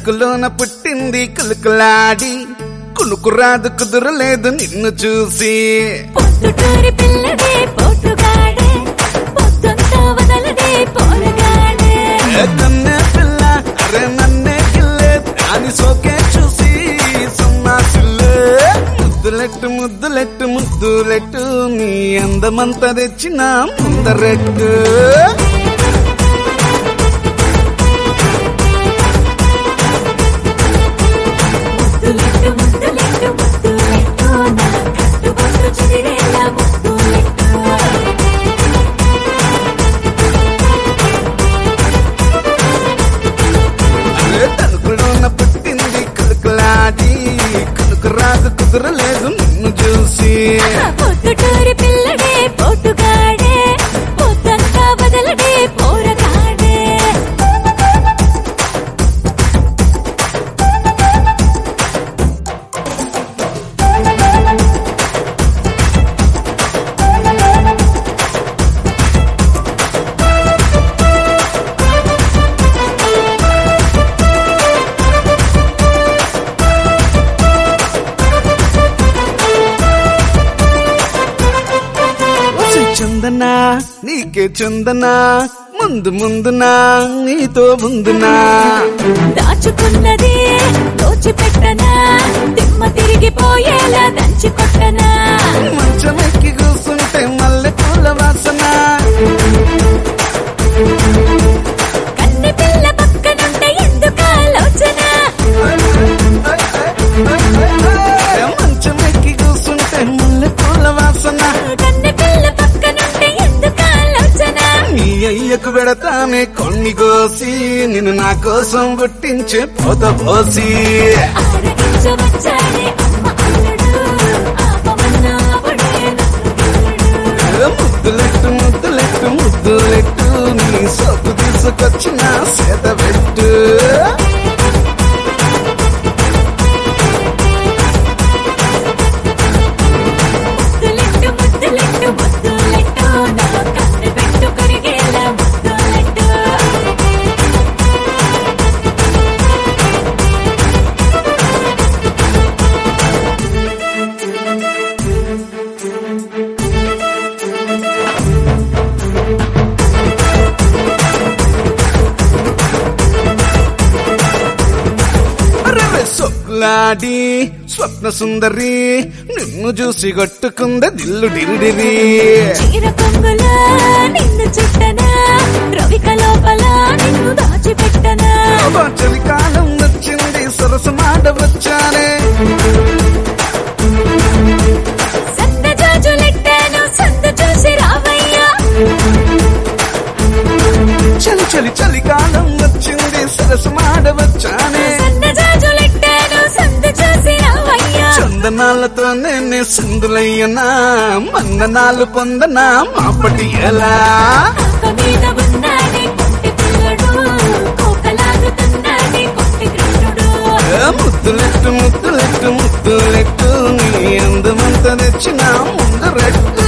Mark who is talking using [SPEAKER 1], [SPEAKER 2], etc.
[SPEAKER 1] తణుకులోన పుట్టింది కులుకులాడి కునుకురాదు కుదురలేదు నిన్ను చూసి
[SPEAKER 2] పొద్దుటూరి పిల్లడే పోటుగాడే పొద్దుంతా వదలడే పోరగాడే
[SPEAKER 1] ఏ కన్నే పిల్ల అరే నన్నే కిల్లే అని సోకే చూసి సన్నాసిల్లే ముద్దులెట్టు ముద్దులెట్టు ముద్దులెట్టు నీ అందమంతా తెచ్చిన ముందరెట్టు
[SPEAKER 2] ముద్దులెట్టు ముద్దులెట్టు ముద్దులెట్టు నా కట్టుబొట్టు చిరిడేలా ముద్దులెట్టు
[SPEAKER 1] అరే తణుకులోన పుట్టింది కులుకులాడి కునుకురాదు కుదురలేదు నిన్ను చూసి
[SPEAKER 2] పొద్దుటూరి పిల్లడే పోటుగాడే పొద్దంతా వదలడే పోరగాడే
[SPEAKER 1] వచ్చి చందనా నీకే చందనా ముందు ముందునా నీతో ముందునా
[SPEAKER 2] దాచుకున్నది దోచిపెట్టనా దిమ్మ తిరిగిపోయేలా దంచి కొట్టనా
[SPEAKER 1] మంచమెక్కి కూర్చుంటే మల్లె పూల వాసన
[SPEAKER 2] కన్నె పిల్ల పక్కనుంటే ఎందుకు ఆలోచన
[SPEAKER 1] మంచమెక్కి కూర్చుంటే మల్లె పూల వాసన
[SPEAKER 2] కన్నె పిల్ల పక్కనుంటే ఎందుకు ఆలోచన
[SPEAKER 1] నీ అయ్యకు పెడతానే కొన్ని కోసి నిన్ను నా కోసం పుట్టించే పోత పోసి
[SPEAKER 2] ఆరగించవచ్చాడే అమ్మ అల్లుడు ఆపమన్నా ఆపడే నన్ను
[SPEAKER 1] ముద్దులెట్టు ముద్దులెట్టు ముద్దులెట్టు నీ సొప్పు తీసుకొచ్చిన సేత పెట్టు
[SPEAKER 2] ముద్దులెట్టు ముద్దులెట్టు ముద్దులెట్టు నా కన్నె పెట్టు కరిగేలా ముద్దులెట్టు
[SPEAKER 1] అరెరె సొక్లాడి స్వప్న సుందరి నిన్ను చూసి కొట్టుకుంద దిల్లు డిరిడిరి
[SPEAKER 2] చీర కొంగులా నిన్ను చుట్టనా రవిక లోపల నిన్ను దాచిపెట్టనా
[SPEAKER 1] అబ్బా, చలికాలం వచ్చింది సరస మాట వచ్చానే
[SPEAKER 2] సన్న జాజులెట్టాను సందు చూసి రావయ్యా
[SPEAKER 1] చలి చలి చలికాలం వచ్చింది సరస మాట వచ్చానే
[SPEAKER 2] సన్న జాజులెట్టాను సందు చూసి రావయ్యా
[SPEAKER 1] చందనాలతో నేనే సింధులయ్యనా మందనాలు పొందనా మాపటి ఎలా
[SPEAKER 2] ఆక మీద ఉన్నాడే కొంటి పిల్లడు కోకలాగుతున్నాడే కొంటి కృష్ణుడు
[SPEAKER 1] ఏ ముద్దులెట్టు ముద్దులెట్టు ముద్దులెట్టు నీ అందమంతా తెచ్చిన ముందు రెట్టు